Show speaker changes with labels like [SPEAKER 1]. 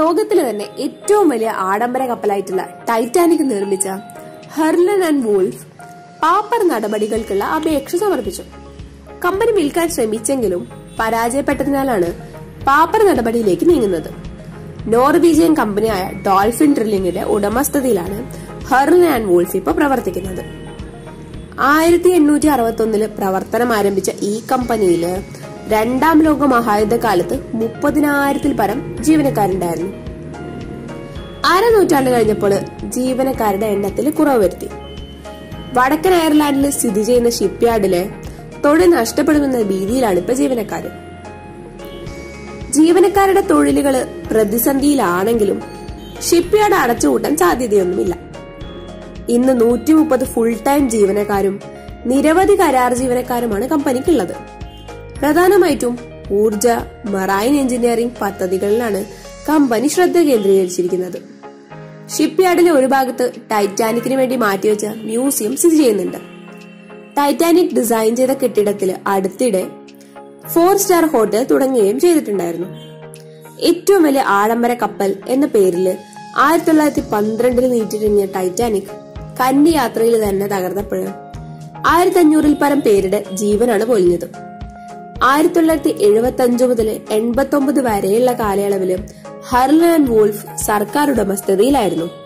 [SPEAKER 1] ലോകത്തിലെ തന്നെ ഏറ്റവും വലിയ ആഡംബര കപ്പലായിട്ടുള്ള ടൈറ്റാനിക് നിർമ്മിച്ച ഹെർലൻ ആൻഡ് വൂൾഫ് പാപ്പർ നടപടികൾക്കുള്ള അപേക്ഷ സമർപ്പിച്ചു കമ്പനി വിൽക്കാൻ ശ്രമിച്ചെങ്കിലും പരാജയപ്പെട്ടതിനാലാണ് പാപ്പർ നടപടിയിലേക്ക് നീങ്ങുന്നത് നോർവീജിയൻ കമ്പനിയായ ഡോൾഫിൻ ഡ്രില്ലിംഗിന്റെ ഉടമസ്ഥതയിലാണ് ഹെർലൻ ആൻഡ് വൂൾഫ് ഇപ്പോൾ പ്രവർത്തിക്കുന്നത് ആയിരത്തി എണ്ണൂറ്റി അറുപത്തി ഒന്നില് പ്രവർത്തനം ആരംഭിച്ച ഈ കമ്പനിയില് രണ്ടാം ലോക മഹായുദ്ധ കാലത്ത് മുപ്പതിനായിരത്തിൽ പരം ജീവനക്കാരുണ്ടായിരുന്നു അര നൂറ്റാണ്ട് കഴിഞ്ഞപ്പോൾ ജീവനക്കാരുടെ എണ്ണത്തിൽ കുറവ് വരുത്തി വടക്കൻ അയർലാൻഡിൽ സ്ഥിതി ചെയ്യുന്ന ഷിപ്പ്യാർഡില് തൊഴിൽ നഷ്ടപ്പെടുമെന്ന ഭീതിയിലാണ് ഇപ്പൊ ജീവനക്കാര് ജീവനക്കാരുടെ തൊഴിലുകൾ പ്രതിസന്ധിയിലാണെങ്കിലും ഷിപ്പ്യാർഡ് അടച്ചുപൂട്ടാൻ സാധ്യതയൊന്നുമില്ല ഇന്ന് നൂറ്റി മുപ്പത് ഫുൾ ടൈം ജീവനക്കാരും നിരവധി കരാർ ജീവനക്കാരുമാണ് കമ്പനിക്കുള്ളത് പ്രധാനമായിട്ടും ഊർജ മറൈൻ എഞ്ചിനീയറിംഗ് പദ്ധതികളിലാണ് കമ്പനി ശ്രദ്ധ കേന്ദ്രീകരിച്ചിരിക്കുന്നത് ഷിപ്പ്യാർഡിലെ ഒരു ഭാഗത്ത് ടൈറ്റാനിക്കിന് വേണ്ടി മാറ്റിവെച്ച മ്യൂസിയം സ്ഥിതി ചെയ്യുന്നുണ്ട് ടൈറ്റാനിക് ഡിസൈൻ ചെയ്ത കെട്ടിടത്തില് അടുത്തിടെ ഫോർ സ്റ്റാർ ഹോട്ടൽ തുടങ്ങുകയും ചെയ്തിട്ടുണ്ടായിരുന്നു ഏറ്റവും വലിയ ആഡംബര കപ്പൽ എന്ന പേരില് ആയിരത്തി തൊള്ളായിരത്തി പന്ത്രണ്ടിൽ നീറ്റിരിഞ്ഞ ടൈറ്റാനിക് കന്നി യാത്രയിൽ തന്നെ തകർന്നപ്പോൾ ആയിരത്തി അഞ്ഞൂറിൽ പരം പേരുടെ ജീവനാണ് പൊലിഞ്ഞത് ആയിരത്തി തൊള്ളായിരത്തി എഴുപത്തി അഞ്ച് മുതൽ എൺപത്തി ഒമ്പത് വരെയുള്ള കാലയളവില് ഹർലൻ ആൻഡ് വോൾഫ് സർക്കാർ ഉടമസ്ഥതയിലായിരുന്നു